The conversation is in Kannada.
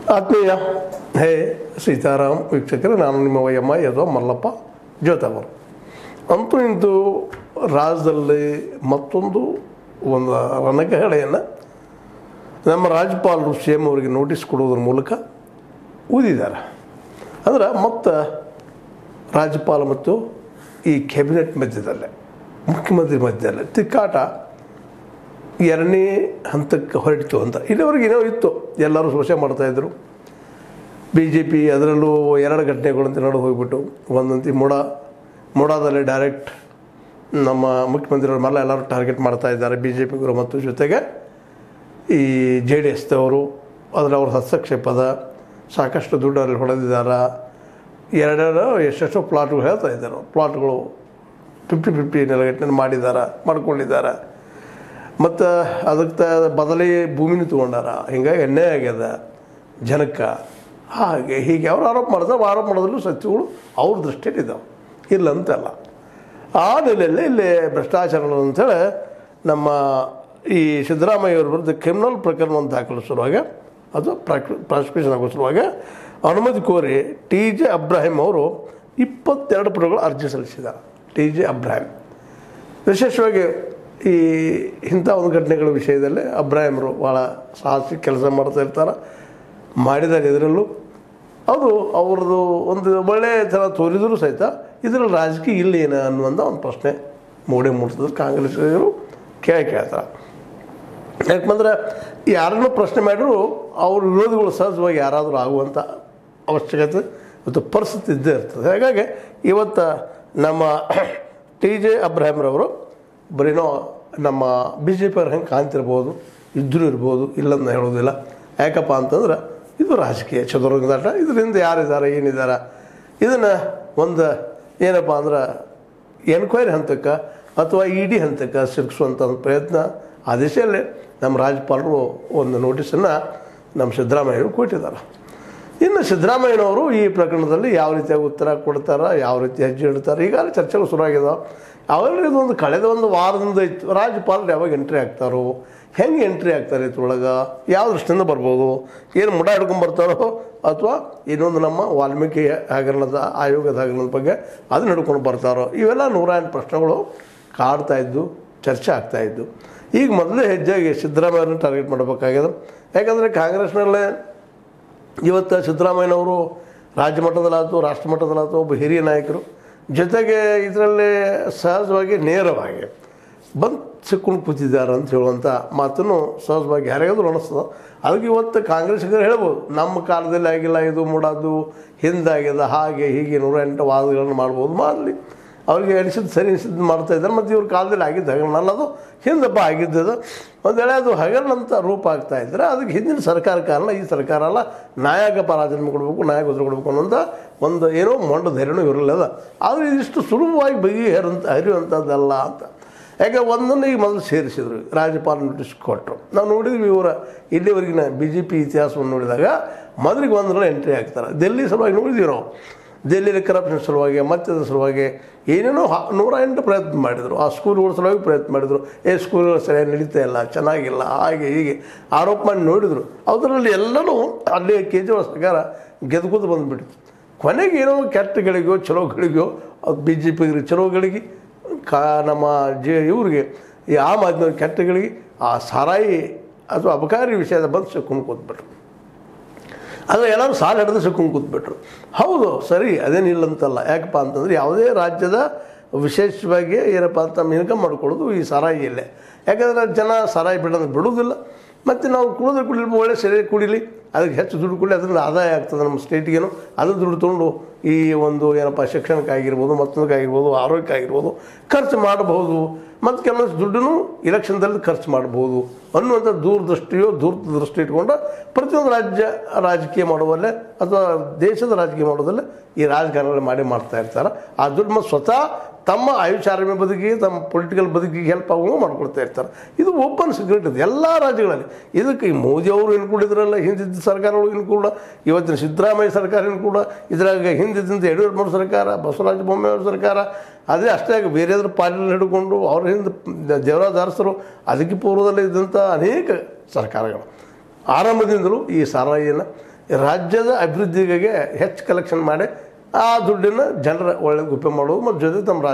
ಆತ್ಮೀಯ ಹೇ ಸೀತಾರಾಮ್ ವೀಕ್ಷಕರೇ ನಾನು ನಿಮ್ಮ ವೈಯಮ್ಮ ಯದೋ ಮಲ್ಲಪ್ಪ ಜೋತವರು ಅಂತೂ ಇಂದು ರಾಜ್ಯದಲ್ಲಿ ಮತ್ತೊಂದು ಒಂದು ರಣಕಹಳೆಯನ್ನು ನಮ್ಮ ರಾಜ್ಯಪಾಲರು ಸಿ ಎಂ ಅವರಿಗೆ ನೋಟಿಸ್ ಕೊಡೋದ್ರ ಮೂಲಕ ಊದಿದ್ದಾರೆ ಅಂದ್ರೆ ಮತ್ತು ರಾಜ್ಯಪಾಲ ಮತ್ತು ಈ ಕ್ಯಾಬಿನೆಟ್ ಮಧ್ಯದಲ್ಲೇ ಮುಖ್ಯಮಂತ್ರಿ ಮಧ್ಯದಲ್ಲೇ ತಿಕ್ಕಾಟ ಎರಡನೇ ಹಂತಕ್ಕೆ ಹೊರಟಿತು ಅಂತ ಇಲ್ಲಿವರೆಗೆ ಏನೋ ಇತ್ತು ಎಲ್ಲರೂ ಶೋಷೆ ಮಾಡ್ತಾಯಿದ್ರು ಬಿ ಜೆ ಪಿ ಅದರಲ್ಲೂ ಎರಡು ಘಟನೆಗಳಂತ ನಡೆದು ಹೋಗ್ಬಿಟ್ಟು ಒಂದಂತಿ ಮುಡ ಮುಡಾದಲ್ಲಿ ಡೈರೆಕ್ಟ್ ನಮ್ಮ ಮುಖ್ಯಮಂತ್ರಿಗಳ ಮೇಲೆ ಎಲ್ಲರೂ ಟಾರ್ಗೆಟ್ ಮಾಡ್ತಾ ಇದ್ದಾರೆ ಬಿ ಜೆ ಪಿಗರು ಮತ್ತು ಜೊತೆಗೆ ಈ ಜೆ ಡಿ ಎಸ್ದವರು ಅದರ ಅವ್ರ ಹಸ್ತಕ್ಷೇಪದ ಸಾಕಷ್ಟು ದುಡ್ಡು ಅಲ್ಲಿ ಹೊಡೆದಿದ್ದಾರೆ ಎರಡೆರಡು ಎಷ್ಟೆಷ್ಟೋ ಪ್ಲಾಟ್ಗಳು ಹೇಳ್ತಾ ಇದ್ದಾರೆ ಪ್ಲಾಟ್ಗಳು ಫಿಫ್ಟಿ ಫಿಫ್ಟಿ ನೆಲಗಟ್ಟಿನ ಮಾಡಿದ್ದಾರೆ ಮಾಡ್ಕೊಂಡಿದ್ದಾರೆ ಮತ್ತು ಅದಕ್ಕೆ ತ- ಬದಲಿ ಭೂಮಿನೂ ತೊಗೊಂಡಾರ ಹಿಂಗಾಗಿ ಅನ್ಯಾಯ ಆಗ್ಯದ ಜನಕ್ಕೆ ಹಾಗೆ ಹೀಗೆ ಅವ್ರು ಆರೋಪ ಮಾಡ್ತಾರೆ ಆರೋಪ ಮಾಡೋದ್ರಲ್ಲೂ ಸತ್ಯಗಳು ಅವ್ರ ದೃಷ್ಟಿಯಲ್ಲಿ ಇದ್ದಾವೆ ಇಲ್ಲ ಅಂತಲ್ಲ ಆ ನೆಲೆಯಲ್ಲಿ ಇಲ್ಲಿ ಭ್ರಷ್ಟಾಚಾರಗಳು ಅಂತೇಳಿ ನಮ್ಮ ಈ ಸಿದ್ದರಾಮಯ್ಯ ಅವ್ರ ವಿರುದ್ಧ ಕ್ರಿಮಿನಲ್ ಪ್ರಕರಣವನ್ನು ದಾಖಲು ಸಲುವಾಗ ಅದು ಪ್ರಾಸಿಕ್ಯೂಷನ್ ಆಗೋ ಸಲುವಾಗ ಅನುಮತಿ ಕೋರಿ ಟಿ ಜೆ ಅಬ್ರಾಹಿಂ ಅವರು ಇಪ್ಪತ್ತೆರಡು ಪುಟಗಳು ಅರ್ಜಿ ಸಲ್ಲಿಸಿದ್ದಾರೆ ಟಿ ಜೆ ಅಬ್ರಾಹಿಂ ವಿಶೇಷವಾಗಿ ಈ ಇಂಥ ಒಂದು ಘಟನೆಗಳ ವಿಷಯದಲ್ಲಿ ಅಬ್ರಾಹಿಮರು ಭಾಳ ಸಾಹಸಿ ಕೆಲಸ ಮಾಡ್ತಾ ಇರ್ತಾರೆ ಮಾಡಿದ್ದಾರೆ ಇದರಲ್ಲೂ ಅದು ಅವ್ರದ್ದು ಒಂದು ಒಳ್ಳೆಯ ಥರ ತೋರಿದರೂ ಸಹಿತ ಇದರಲ್ಲಿ ರಾಜಕೀಯ ಇಲ್ಲ ಏನು ಅನ್ನುವಂಥ ಒಂದು ಪ್ರಶ್ನೆ ಮೂಡೆ ಮೂಡ್ತದೆ ಕಾಂಗ್ರೆಸ್ಸಿಗರು ಕೇಳಿ ಕೇಳ್ತಾರೆ ಯಾಕಂದ್ರೆ ಯಾರನ್ನೂ ಪ್ರಶ್ನೆ ಮಾಡಿದ್ರು ಅವ್ರ ವಿರೋಧಿಗಳು ಸಹಜವಾಗಿ ಯಾರಾದರೂ ಆಗುವಂಥ ಅವಶ್ಯಕತೆ ಮತ್ತು ಪರಿಸ್ಥಿತಿ ಇದ್ದೇ ಇರ್ತದೆ ಹಾಗಾಗಿ ಇವತ್ತು ನಮ್ಮ ಟಿ ಜೆ ಅಬ್ರಾಹಿಮ್ರವರು ಬರೀನೋ ನಮ್ಮ ಬಿ ಜೆ ಪಿಯವ್ರು ಹೆಂಗೆ ಕಾಣ್ತಿರ್ಬೋದು ಇದ್ದರೂ ಇರ್ಬೋದು ಇಲ್ಲಂತ ನಾನು ಹೇಳೋದಿಲ್ಲ ಯಾಕಪ್ಪ ಅಂತಂದ್ರೆ ಇದು ರಾಜಕೀಯ ಚದುರಂಗದಾಟ ಇದರಿಂದ ಯಾರಿದ್ದಾರೆ ಏನಿದ್ದಾರೆ ಇದನ್ನು ಒಂದು ಏನಪ್ಪ ಅಂದ್ರೆ ಎನ್ಕ್ವೈರಿ ಹಂತಕ್ಕೆ ಅಥವಾ ಇ ಡಿ ಹಂತಕ್ಕೆ ಸಿಲುಕಿಸುವಂಥ ಒಂದು ಪ್ರಯತ್ನ ಆ ದಿಶೆಯಲ್ಲಿ ನಮ್ಮ ರಾಜ್ಯಪಾಲರು ಒಂದು ನೋಟಿಸನ್ನು ನಮ್ಮ ಸಿದ್ದರಾಮಯ್ಯರು ಕೊಟ್ಟಿದ್ದಾರೆ ಇನ್ನು ಸಿದ್ದರಾಮಯ್ಯನವರು ಈ ಪ್ರಕರಣದಲ್ಲಿ ಯಾವ ರೀತಿಯಾಗಿ ಉತ್ತರ ಕೊಡ್ತಾರೆ ಯಾವ ರೀತಿ ಹೆಜ್ಜೆ ಇಡ್ತಾರೆ ಈಗಾಗಲೇ ಚರ್ಚೆಗಳು ಶುರುವಾಗಿದಾವೆ ಅವೆಲ್ಲ ಇದೊಂದು ಕಳೆದ ಒಂದು ವಾರದಿಂದ ಇತ್ತು ರಾಜ್ಯಪಾಲರು ಯಾವಾಗ ಎಂಟ್ರಿ ಆಗ್ತಾರೋ ಹೆಂಗೆ ಎಂಟ್ರಿ ಆಗ್ತಾರೆ ಇದ್ರೊಳಗೆ ಯಾವ ದೃಷ್ಟಿಯಿಂದ ಬರ್ಬೋದು ಏನು ಮುಡ ಹಿಡ್ಕೊಂಡು ಬರ್ತಾರೋ ಅಥವಾ ಇನ್ನೊಂದು ನಮ್ಮ ವಾಲ್ಮೀಕಿ ಹಗರಣದ ಆಯೋಗದ ಹಗರಣದ ಬಗ್ಗೆ ಅದನ್ನ ಹಿಡ್ಕೊಂಡು ಬರ್ತಾರೋ ಇವೆಲ್ಲ ನೂರ ಎಂಟು ಪ್ರಶ್ನೆಗಳು ಕಾಡ್ತಾ ಇದ್ದು ಚರ್ಚೆ ಆಗ್ತಾ ಇದ್ದು ಈಗ ಮೊದಲೇ ಹೆಜ್ಜೆಗೆ ಸಿದ್ದರಾಮಯ್ಯನ ಟಾರ್ಗೆಟ್ ಮಾಡಬೇಕಾಗ್ಯದ ಯಾಕಂದರೆ ಕಾಂಗ್ರೆಸ್ನಲ್ಲೇ ಇವತ್ತು ಸಿದ್ದರಾಮಯ್ಯನವರು ರಾಜ್ಯ ಮಟ್ಟದಲ್ಲಾಯ್ತು ರಾಷ್ಟ್ರ ಮಟ್ಟದಲ್ಲಾಯ್ತು ಒಬ್ಬ ಹಿರಿಯ ನಾಯಕರು ಜೊತೆಗೆ ಇದರಲ್ಲಿ ಸಹಜವಾಗಿ ನೇರವಾಗಿ ಬಂದು ಸಿಕ್ಕೊಂಡು ಕೂತಿದ್ದಾರೆ ಅಂತ ಹೇಳುವಂಥ ಮಾತನ್ನು ಸಹಜವಾಗಿ ಯಾರಿಗಾದ್ರೂ ಅನಿಸ್ತದೆ ಅದಕ್ಕೆ ಇವತ್ತು ಕಾಂಗ್ರೆಸ್ಸಿಗರು ಹೇಳ್ಬೋದು ನಮ್ಮ ಕಾಲದಲ್ಲಿ ಆಗಿಲ್ಲ ಇದು ಮೂಡೋದು ಹಿಂದಾಗ್ಯದ ಹಾಗೆ ಹೀಗೆ ನೂರ ಎಂಟು ವಾದಗಳನ್ನು ಮಾಡ್ಬೋದು ಮಾಡಲಿ ಅವ್ರಿಗೆ ಅನಿಸಿದ್ದು ಸರಿ ಅನಿಸಿದ್ದು ಮಾಡ್ತಾ ಇದ್ದಾರೆ ಮತ್ತು ಇವ್ರ ಕಾಲದಲ್ಲಿ ಆಗಿದ್ದು ಹಗರಣ ಅಲ್ಲ ಅದು ಹಿಂದಪ್ಪ ಆಗಿದ್ದದು ಒಂದು ವೇಳೆ ಅದು ಹಗರಣ ಅಂತ ರೂಪ ಆಗ್ತಾ ಇದ್ದರೆ ಅದಕ್ಕೆ ಹಿಂದಿನ ಸರ್ಕಾರ ಕಾರಣ ಈ ಸರ್ಕಾರ ಅಲ್ಲ ನ್ಯಾಯಕ್ಕೆ ಪರಾಜನ್ಮ ಕೊಡಬೇಕು ನ್ಯಾಯ ಉತ್ತರ ಕೊಡಬೇಕು ಅನ್ನೋಂಥ ಒಂದು ಏನೋ ಮೊಂಡ ಧೈರ್ಯನೂ ಇರಲಿಲ್ಲ ಆದರೆ ಇದಿಷ್ಟು ಸುಲಭವಾಗಿ ಬಗೆಹರಂತ ಹರಿಯುವಂಥದ್ದಲ್ಲ ಅಂತ ಯಾಕೆ ಒಂದನ್ನು ಈಗ ಮೊದಲು ಸೇರಿಸಿದ್ರು ರಾಜ್ಯಪಾಲ ನೋಟಿಸ್ ಕೊಟ್ಟರು ನಾವು ನೋಡಿದ್ವಿ ಇವರ ಇಲ್ಲಿವರೆಗಿನ ಬಿ ಜೆ ಪಿ ಇತಿಹಾಸವನ್ನು ನೋಡಿದಾಗ ಮೊದಲಿಗೆ ಒಂದರಲ್ಲಿ ಎಂಟ್ರಿ ಆಗ್ತಾರೆ ಡೆಲ್ಲಿ ಸಲುವಾಗಿ ನೋಡಿದ್ವಿ ನಾವು ಡೆಲ್ಲಿಯಲ್ಲಿ ಕರಪ್ಷನ್ ಸಲುವಾಗಿ ಮತ್ತದ ಸಲುವಾಗಿ ಏನೇನೋ ಹ- ನೂರ ಎಂಟು ಪ್ರಯತ್ನ ಮಾಡಿದರು ಆ ಸ್ಕೂಲ್ಗಳ ಸಲುವಾಗಿ ಪ್ರಯತ್ನ ಮಾಡಿದರು ಏ ಸ್ಕೂಲ್ಗಳು ಸರಿಯಾಗಿ ನಡೀತಾ ಇಲ್ಲ ಚೆನ್ನಾಗಿಲ್ಲ ಹಾಗೆ ಹೀಗೆ ಆರೋಪ ಮಾಡಿ ನೋಡಿದರು ಅದರಲ್ಲಿ ಎಲ್ಲನೂ ಅಲ್ಲಿ ಕೇಜ್ರಿವಾಲ್ ಸರ್ಕಾರ ಗೆದ್ಕೋದು ಬಂದುಬಿಟ್ಟಿತ್ತು ಕೊನೆಗೆ ಏನೋ ಕೆಟ್ಟಗಳಿಗೋ ಚಲೋಗಳಿಗೋ ಬಿ ಜೆ ಪಿಗೆ ಚಲೋಗಳಿಗೆ ಕಾ ನಮ್ಮ ಜೆ ಇವ್ರಿಗೆ ಈ ಆಮ್ ಆದ್ಮಿ ಕೆಟ್ಟಗಳಿಗೆ ಆ ಸಾರಾಯಿ ಅಥವಾ ಅಬಕಾರಿ ವಿಷಯದ ಬಂದು ಸಿಕ್ಕೊಂಡು ಕೂತ್ಬಿಟ್ರು ಆದರೆ ಎಲ್ಲರೂ ಸಾಲ ಹಿಡಿದು ಸಿಕ್ಕೊಂಡು ಕೂತ್ಬಿಟ್ರು ಹೌದು ಸರಿ ಅದೇನಿಲ್ಲ ಅಂತಲ್ಲ ಯಾಕಪ್ಪ ಅಂತಂದ್ರೆ ಯಾವುದೇ ರಾಜ್ಯದ ವಿಶೇಷವಾಗಿ ಏನಪ್ಪ ಅಂತ ನಮ್ಮ ಇನ್ಕಮ್ ಮಾಡ್ಕೊಳ್ಳೋದು ಈ ಸಾರಾಯಿಯಲ್ಲೇ ಯಾಕಂದ್ರೆ ಜನ ಸಾರಾಯಿ ಬಿಡೋದು ಬಿಡೋದಿಲ್ಲ ಮತ್ತು ನಾವು ಕುಡಿದ್ರೆ ಕುಡಿಲಿ ಒಳ್ಳೆ ಸರಿ ಕುಡಿಲಿ ಅದಕ್ಕೆ ಹೆಚ್ಚು ದುಡ್ಡು ಕುಡಿ ಅದರಿಂದ ಆದಾಯ ಆಗ್ತದೆ ನಮ್ಮ ಸ್ಟೇಟಿಗೇನು ಅದು ದುಡ್ಡು ತೊಗೊಂಡು ಈ ಒಂದು ಏನಪ್ಪ ಶಿಕ್ಷಣಕ್ಕಾಗಿರ್ಬೋದು ಮತ್ತೊಂದಕ್ಕಾಗಿರ್ಬೋದು ಆರೋಗ್ಯಕ್ಕಾಗಿರ್ಬೋದು ಖರ್ಚು ಮಾಡಬಹುದು ಮತ್ತು ಕೆಲವೊಂದು ದುಡ್ಡನ್ನು ಇಲೆಕ್ಷನ್ದಲ್ಲಿ ಖರ್ಚು ಮಾಡ್ಬೋದು ಅನ್ನುವಂಥ ದೂರದೃಷ್ಟಿಯೋ ದೂರದ ದೃಷ್ಟಿ ಇಟ್ಕೊಂಡು ಪ್ರತಿಯೊಂದು ರಾಜ್ಯ ರಾಜಕೀಯ ಮಾಡುವಲ್ಲೇ ಅಥವಾ ದೇಶದ ರಾಜಕೀಯ ಮಾಡೋದಲ್ಲೇ ಈ ರಾಜಕಾರಣಗಳು ಮಾಡಿ ಮಾಡ್ತಾ ಇರ್ತಾರೆ ಆ ದುಡ್ಡು ಮತ್ತು ಸ್ವತಃ ತಮ್ಮ ಆಯುಷಾರಾಮ್ಯ ಬದುಕಿಗೆ ತಮ್ಮ ಪೊಲಿಟಿಕಲ್ ಬದುಕಿಗೆ ಹೆಲ್ಪ್ ಆಗುವ ಮಾಡ್ಕೊಳ್ತಾ ಇರ್ತಾರೆ ಇದು ಓಪನ್ ಸೀಕ್ರೆಟ್ ಇದೆ ಎಲ್ಲ ರಾಜ್ಯಗಳಲ್ಲಿ ಇದಕ್ಕೆ ಈ ಮೋದಿ ಅವರು ಇನ್ಕೊಂಡಿದ್ರಲ್ಲ ಹಿಂದಿದ್ದ ಸರ್ಕಾರಗಳು ಇನ್ಕೂಡ ಇವತ್ತಿನ ಸಿದ್ದರಾಮಯ್ಯ ಸರ್ಕಾರ ಇನ್ಕೂಡ ಇದ್ರಾಗ ಹಿಂದಿದ್ದಂಥ ಯಡಿಯೂರಪ್ಪ ಸರ್ಕಾರ ಬಸವರಾಜ ಬೊಮ್ಮಾಯಿ ಅವ್ರ ಸರ್ಕಾರ ಅದೇ ಅಷ್ಟೇ ಆಗಿ ಬೇರೆದ್ರ ಪಾಲಿನಲ್ಲಿ ಹಿಡ್ಕೊಂಡು ಅವ್ರ ಹಿಂದೆ ದೇವರಾಜ ಅರಸರು ಅದಕ್ಕೆ ಪೂರ್ವದಲ್ಲಿ ಇದ್ದಂಥ ಅನೇಕ ಸರ್ಕಾರಗಳು ಆರಂಭದಿಂದಲೂ ಈ ಸಾರಾಯಿಯನ್ನು ರಾಜ್ಯದ ಅಭಿವೃದ್ಧಿಗೆ ಹೆಚ್ಚು ಕಲೆಕ್ಷನ್ ಮಾಡಿ ಆ ದುಡ್ಡನ್ನು ಜನರ ಒಳ್ಳೆ ಗುಪ್ಪೆ ಮಾಡೋದು ಮತ್ತು ಜೊತೆ ತಮ್ಮ